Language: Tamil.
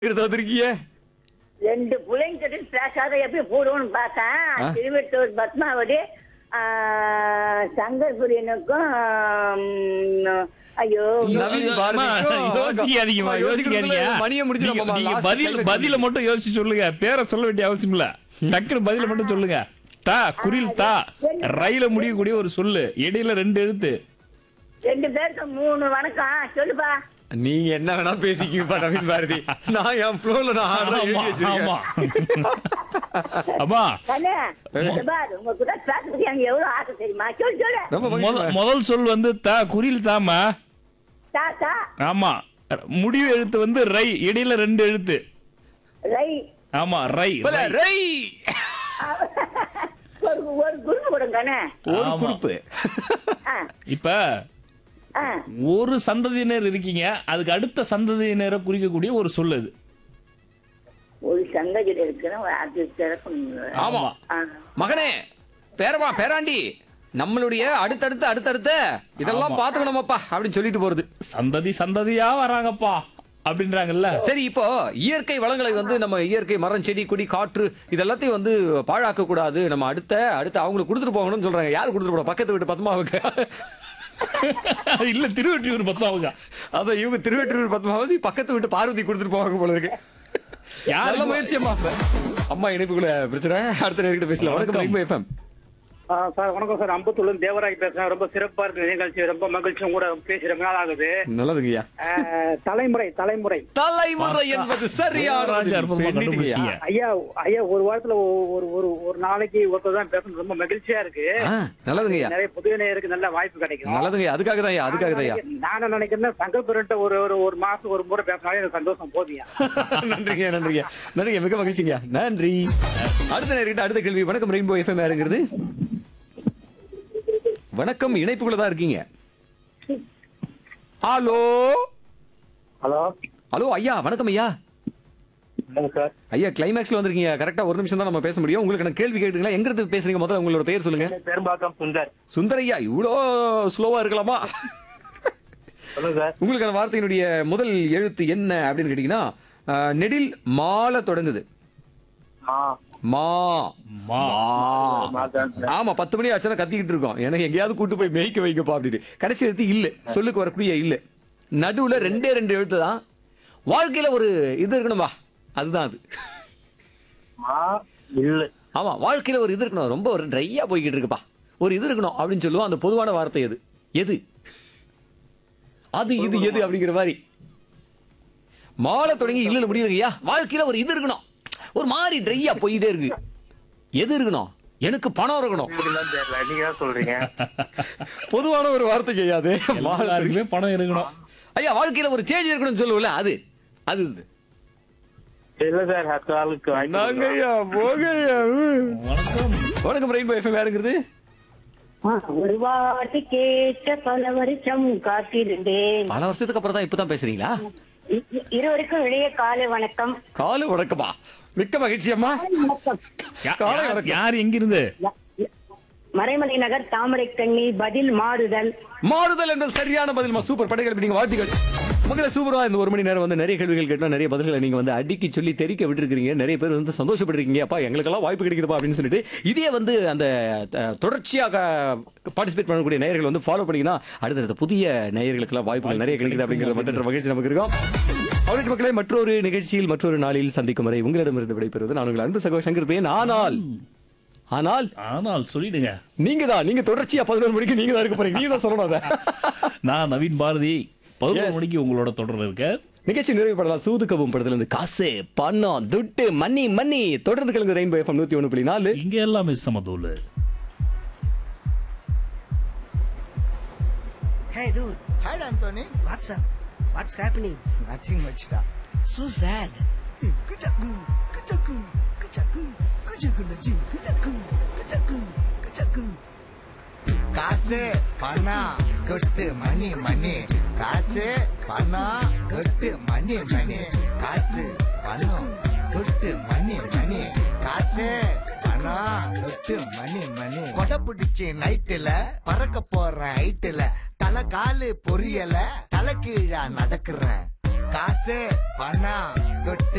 இருக்கிறத வந்திருக்கீங்க ரெண்டு பிள்ளைங்க கிட்ட பேசாத எப்படி போடுவோம்னு ஆ? பார்த்தேன் திருவெட்டூர் பத்மாவதி ஆ, சங்கர் குரியனுக்கும் ம், ஐயோ நவீன் அம்மா, பாரதிக்கும் யோசிக்காதீங்கம்மா, அம்மா, யோசிக்காதீங்க. யோசிக்கிறதுக்குள்ள மணியை முடிச்சிடும் நீங்க- மாமா. நீங்க Last பதில் climax பதில சொல்லுங்க. மட்டும் யோசிச்சு சொல்லுங்க பேரை சொல்ல வேண்டிய அவசியம் இல்ல டக்குனு பதில மட்டும் சொல்லுங்க தா குரில் தா ரயில முடியக்கூடிய ஒரு சொல்லு இடையில ரெண்டு எழுத்து ரெண்டு பேருக்கு மூணு வணக்கம் சொல்லுப்பா நீங்க என்ன வேணா பேசிக்கிங்கப்பா நவீன் பாரதி நான் என் ஃப்ளோல நான் ஆடுறேன், எழுதி ஆமா வச்சிருக்கேன். ஆமா அம்மா கண்ணு இந்த பாரு உங்க கூட பேசுறதுக்கு எனக்கு எவ்வளவு ஆசை தெரியுமா சொல்லு சொல்லு ரொம்ப முத- மகிழ்ச்சி. முதல் சொல் வந்து தா குரில் தாமா தா தா ஆமா முடிவு எழுத்து வந்து ரை இடையில ரெண்டு எழுத்து ரை ஆமா ரை பல, ரை. ரை. ஒரு ஒரு குருப்பு கொடுங்க கண்ணு ஒரு ஆமா. குறிப்பு ஆ, இப்ப ஆ. ஒரு சந்ததியினர் இருக்கீங்க அதுக்கு அடுத்த சந்ததியினரை குறிக்கக்கூடிய ஒரு சொல் அது ஒரு சங்கதியில் இருக்கிற அது சிறப்பு ஆமா ஆ. மகனே பேரமா பேராண்டி நம்மளுடைய அடுத்தடுத்து அடுத்தடுத்த இதெல்லாம் ஆமா. பாத்துக்கணுமாப்பா அப்படின்னு சொல்லிட்டு போறது சந்ததி சந்ததியா வராங்கப்பா அப்படின்றாங்கல்ல சரி இப்போ இயற்கை வளங்களை வந்து நம்ம இயற்கை மரம் செடி கொடி காற்று இதெல்லாத்தையும் வந்து பாழாக்க கூடாது நம்ம அடுத்த அடுத்த அவங்களுக்கு கொடுத்துட்டு போகணும்னு சொல்றாங்க யாரு கொடுத்துட்டு போட பக்கத்து வீட்டு பத்மாவுக்கு இல்ல திருவெற்றியூர் பத்தாவுங்க அதான் இவங்க திருவெற்றூர் பத்மாவதி பக்கத்து வீட்டு பார்வதி கொடுத்துட்டு போவாங்க போல இருக்கு யாருக்கு- நல்ல முயற்சி அம்மா அம்மா இணைப்புக்குள்ள பிரச்சனை அடுத்த நேர்கிட்ட பேசலாம் வணக்கம் வணக்கம். ரெயின்போ எஃப்எம் ஆ, சார் வணக்கம் சார் அம்பத்தூர்ல இருந்து தேவராஜ் பேசுறேன் ரொம்ப சிறப்பா இருக்கு நிகழ்ச்சி ரொம்ப மகிழ்ச்சியும் கூட பேசி ரொம்ப நாள் ஆகுது நல்லதுங்கய்யா ஆ, தலைமுறை தலைமுறை தலைமுறை என்பது சரியான ராஜா பதில். அற்புதமா பெண்ணிட்டுங்கய்யா. கண்டுபிடிச்சீங்க. ஐயா ஐயா ஒரு வாரத்துல ஒ- ஒரு ஒரு ஒரு நாளைக்கு ஒருத்தர் தான் பேசணும் ரொம்ப மகிழ்ச்சியா இருக்கு ஆ, நல்லதுங்கய்யா நிறைய புதிய நேயருக்கு நல்ல வாய்ப்பு கிடைக்கும் நல்லதுங்கய்யா அதுக்காக தான் அதுக்காக தான் நான் என்ன நினைக்கிறேன் சங்கப்பெருன்ட்ட ஒரு ஒரு ஒரு மாசம் ஒரு முறை பேசினாலே எனக்கு சந்தோஷம் போதியா நன்றிங்க நன்றிங்க நன்றிங்க மிக மகிழ்ச்சிங்க நன்றி அடுத்த நேர்கிட்ட அடுத்த கேள்வி வணக்கம் ரெயின்போ எஃப்எம் யாருங்கிறது வணக்கம் இணைப்புக்குள்ள தான் இருக்கீங்க ஹலோ ஹலோ ஹலோ ஐயா வணக்கம் ஐயா சார் ஐயா கிளைமேக்ஸ்ல வந்திருக்கீங்க கரெக்டா ஒரு நிமிஷம் தான் நம்ம பேச முடியும் உங்களுக்கு நான் கேள்வி கேட்டுங்களா எங்க இருந்து பேசுறீங்க முதல்ல உங்களோட பேர் சொல்லுங்க பெரும்பாக்கம் சுந்தர் சுந்தரையா இவ்வளோ ஸ்லோவா இருக்கலாமா சொல்லுங்க சார் உங்களுக்கான வார்த்தையினுடைய முதல் எழுத்து என்ன அப்படின்னு கேட்டீங்கன்னா அஹ், நெடில் மால தொடங்குது மா மா. மா. ஆமா பத்து மணி ஆச்சுன்னா கத்திக்கிட்டு இருக்கோம் எனக்கு எங்கேயாவது கூட்டு போய் மேய்க்க வைக்கப்பா அப்படின்னு கடைசி எழுத்து இல்ல சொல்லுக்கு வரக்கூடிய இல்ல நடுவுல ரெண்டே ரெண்டு எழுத்து தான் வாழ்க்கையில ஒரு இது இருக்கணும்பா அதுதான் அது இல்ல ஆமா வாழ்க்கையில ஒரு இது இருக்கணும் ரொம்ப ஒரு ட்ரையா போய்கிட்டு இருக்குப்பா ஒரு இது இருக்கணும் அப்படின்னு சொல்லுவோம் அந்த பொதுவான வார்த்தை எது எது அது இது எது அப்படிங்கிற மாதிரி மாலை தொடங்கி இல்ல முடியுதுங்கய்யா வாழ்க்கையில ஒரு இது இருக்கணும் ஒரு மாதிரி ட்ரையா போயிட்டே இருக்கு எது இருக்கணும் எனக்கு பணம் இருக்கணும் தெரியல நீங்க தான் சொல்றீங்க பொதுவான ஒரு வார்த்தைக்கு ஐயா அது மாலை தொடங்கி- எல்லாருக்குமே பணம் இருக்கணும் ஐயா வாழ்க்கையில ஒரு சேஞ்ச் இருக்கணும்னு சொல்லுவோம்ல அது அது இது. இல்ல சார் அடுத்த ஆளுக்கு நாங்க ஐயா, போங்க ஐயா. வணக்கம் வணக்கம் ரெயின்போ எஃப்எம் யாருங்கிறது ஒரு வாட்டி கேட்ட பல வருஷம் காத்திருந்தேன் பல வருஷத்துக்கு அப்புறம் தான் இப்பதான் பேசுறீங்களா இ- இ- இருவருக்கும் இளைய காலை வணக்கம் காலை வணக்கமா மிக்க மகிழ்ச்சி அம்மா வணக்கம் யா- காலை யார்- வணக்கம். யார் எங்க இருந்து மறைமலை நகர் தாமரைக்கண்ணி பதில் மாறுதல் மாறுதல் என்பது சரியான பதில் சூப்பர் படைகள் நீங்க வாழ்த்துக்கள் மக்களை சூப்பரா இந்த ஒரு மணி நேரம் வந்து நிறைய கேள்விகள் கேட்டோம் நிறைய பதில்களை நீங்க வந்து அடிக்கி சொல்லி தெரிக்க விட்டுருக்கீங்க நிறைய பேர் வந்து சந்தோஷப்பட்டிருக்கீங்க அப்பா எங்களுக்கெல்லாம் வாய்ப்பு கிடைக்குதுப்பா அப்படின்னு சொல்லிட்டு இதே வந்து அந்த அஹ், தொடர்ச்சியாக பார்ட்டிசிபேட் பண்ணக்கூடிய நேயர்கள் வந்து ஃபாலோ பண்ணீங்கன்னா அடுத்தடுத்த புதிய நேயர்களுக்கெல்லாம் வாய்ப்புகள் நிறைய கிடைக்குது அப்படிங்கிறது மட்டும் மகிழ்ச்சி நமக்கு இருக்கும் அவருக்கு மக்களை மற்றொரு நிகழ்ச்சியில் மற்றொரு நாளில் சந்திக்கும் வரை உங்களிடமிருந்து விடைபெறுவது நான் உங்கள் அன்பு சகோ சங்கர் பேன் ஆனால் ஆனால் ஆனால் சொல்லிடுங்க நீங்க தான் நீங்க தொடர்ச்சியா பதினோரு மணிக்கு நீங்க தான் இருக்க போறீங்க நீங்க தான் சொல்லணும் அதை நான் நவீன் பாரதி பதினோரு Yes. மணிக்கு உங்களோட தொடர்ல இருக்க நிகழ்ச்சி நிறைவு படலாம் சூதுக்கவும் படத்துல இருந்து காசு பணம் துட்டு மணி மணி தொடர்ந்து கலந்து ரெயின்போ எஃப்எம் நூத்தி ஒண்ணு புள்ளி நாலு இங்க எல்லாமே சமதூள் Hey dude, Hi, Anthony. what's up? What's happening? Nothing much, da. So sad. Kuchaku, kuchaku, kuchaku, kuchaku, nachi, kuchaku, kuchaku, kuchaku. காசு பணம் கொட்டு மணி மணி காசு பணம் கொட்டு மணி மணி காசு பணம் கொட்டு மணி மணி காசு பணம் கொட்டு மணி மணி கொடை பிடிச்சி நைட்டுல பறக்க போற ஹைட்டுல தலை காலு பொரியல தலை கீழா நடக்கிறேன் காசு பணம் தொட்டு